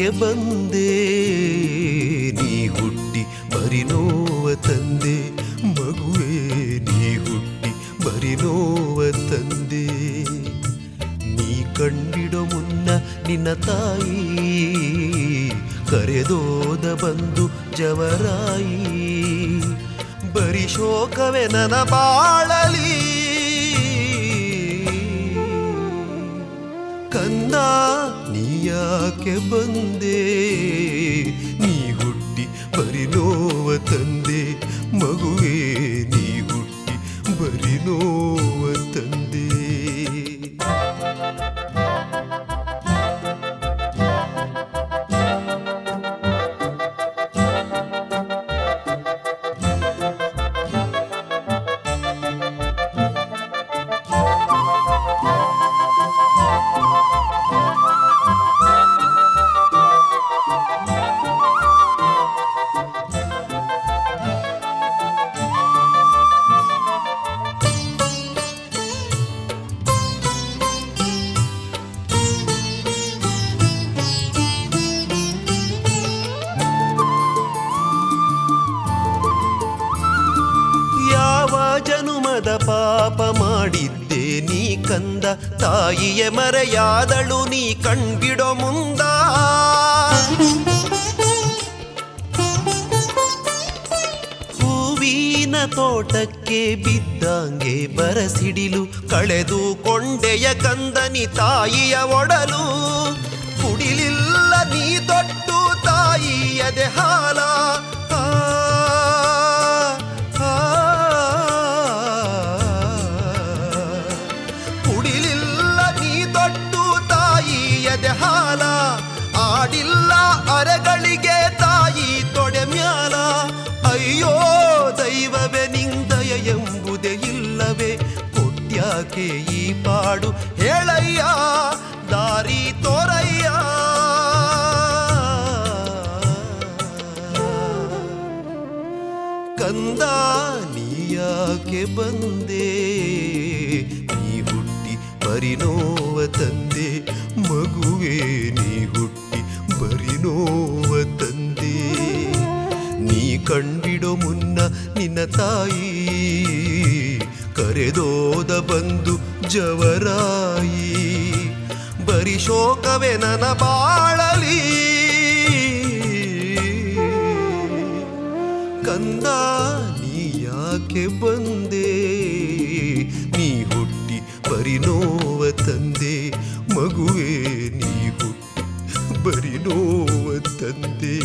ಯಾಕೆ ಬಂದೆ ನೀ ಹುಟ್ಟಿ ಬರಿ ನೋವ ತಂದೆ ಮಗುವೆ ನೀ ಹುಟ್ಟಿ ಬರಿ ನೋವ ತಂದೆ ನೀ ಕಂಡಿಡೋ ಮುನ್ನ ನಿನ್ನ ತಾಯಿ ಕರೆದೋದ ಬಂದು ಜವರಾಯಿ ಬರಿ ಶೋಕವೇ ನನ್ನ ಬಾಳಲಿ ಕಂದ ನೀ ಯಾಕೆ ಬಂದೆ ನೀ ಹುಟ್ಟಿ ಬರಿ ನೋವ ತಂದೆ ಮಗುವೆ ನೀ ಹುಟ್ಟಿ ಬರಿ ನೋವ ತಂದೆ ಯಾವ ಜನುಮದ ಪಾಪ ಮಾಡಿದ್ದೆ ನೀ ಕಂದ ತಾಯಿಯ ಮರೆಯಾದಳು ನೀ ಕಣ್ಬಿಡೋ ಮುಂದ ಹೂವಿನ ತೋಟಕ್ಕೆ ಬಿದ್ದಂಗೆ ಬರಸಿಡಿಲು ಕಳೆದು ಕೊಂಡೆಯ ಕಂದನಿ ತಾಯಿಯ ಒಡಲು ಕುಡಿಲಿಲ್ಲ ನೀ ತೊಟ್ಟು ತಾಯಿಯದೆ ಹಾಲ ಆ, ಆ, ಕುಡಿಲಿಲ್ಲ ನೀ ತೊಟ್ಟು ತಾಯಿಯದೆ ಹಾಲ ಆಡಿಲ್ಲ ಅರೆಗಳಿಗೆ ತಾಯಿ ತೊಡೆ ಮ್ಯಾಲ ಅಯ್ಯೋ ದೈವವೇ ನಿಂದಯ ಎಂಬುದೇ ಇಲ್ಲವೇ ಕೊಟ್ಯಾಕೆ ಈ ಪಾಡು ಹೇಳಯ್ಯ ದಾರಿ ತೋರಯ್ಯ ಕಂದ ನೀ ಯಾಕೆ ಬಂದೆ ನೀ ಹುಟ್ಟಿ ಬರಿ ನೋವ ತಂದೆ ಮಗುವೆ ನೀ ಹುಟ್ಟಿ ಬರಿ ನೋವ ತಂದೆ ನೀ ಕಂಡಿಡೋ ಮುನ್ನ ನಿನ್ನ ತಾಯಿ ಕರೆದೋದ ಬಂದು ಜವರಾಯಿ ಬರಿ ಶೋಕವೇ ನನ್ನ ಬಾಳಲಿ ಕಂದ ನೀ ಯಾಕೆ ಬಂದೆ ನೀ ಹುಟ್ಟಿ ಬರಿ ನೋವ ತಂದೆ ಮಗುವೆ ನೀ ಹುಟ್ಟಿ ಬರಿ ನೋವ ತಂದೆ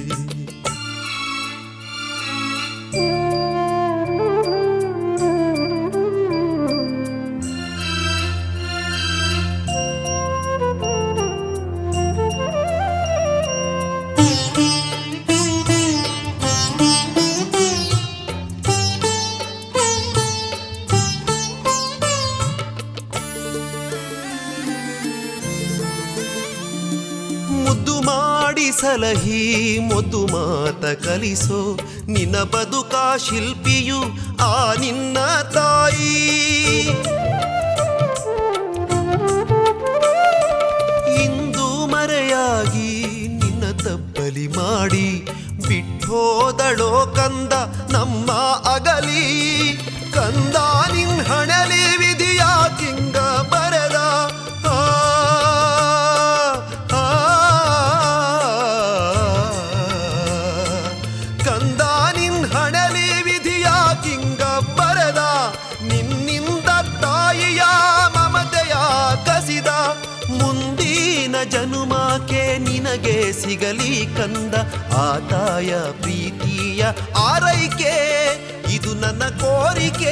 ಮುದ್ದು ಮಾಡಿ ಸಲಹಿ ಮುದ್ದು ಮಾತ ಕಲಿಸೋ ನಿನ್ನ ಬದುಕ ಶಿಲ್ಪಿಯು ಆ ನಿನ್ನ ತಾಯಿ ಇಂದು ಮರೆಯಾಗಿ ನಿನ್ನ ತಬ್ಬಲಿ ಮಾಡಿ ಬಿಟ್ಟೋದಳೋ ಕಂದ ನಮ್ಮ ಅಗಲಿ ಕಂದ ನಿನ್ ಹಣಲಿ ವಿಧಿಯ ಕಿಂಗ ಬರೆದ ಆ, ಆ, ಕಂದ ನಿನ್ ಹಣಲಿ ವಿಧಿಯ ಕಿಂಗ ಬರೆದ ನಿನ್ನಿಂದ ತಾಯಿಯ ಮಮತೆಯ ಕಸಿದ ಮುಂದಿನ ಜನುಮಕ್ಕೆ ನಿನಗೆ ಸಿಗಲಿ ಕಂದ ಆ ತಾಯ ಪ್ರೀತಿಯ ಆರೈಕೆ ಇದು ನನ್ನ ಕೋರಿಕೆ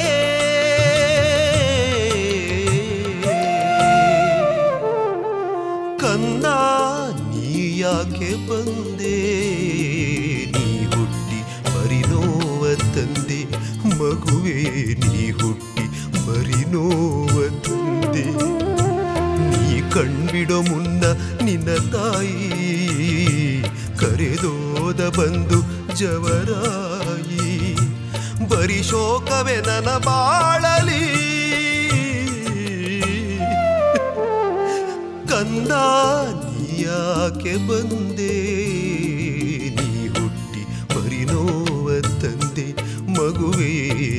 ಕಂದ ನೀ ಯಾಕೆ ಬಂದೆ ನೀ ಹುಟ್ಟಿ ಬರಿ ನೋವ ತಂದೆ ಮಗುವೆ ನೀ ಹುಟ್ಟಿ ಬರಿ ನೋವ ತಂದೆ ನೀ ಕಣ್ಬಿಡೋ ಮುನ್ನ ನಿನ್ನ ತಾಯಿ ಕರೆದೋದ ಬಂದು ಜವರಾಯಿ ಬರಿ ಶೋಕವೇ ನನ್ನ ಬಾಳಲಿ ಕಂದ ನೀ ಯಾಕೆ ಬಂದೆ ನೀ ಹುಟ್ಟಿ ಪರಿನೋವ ತಂದೆ ಮಗುವೇ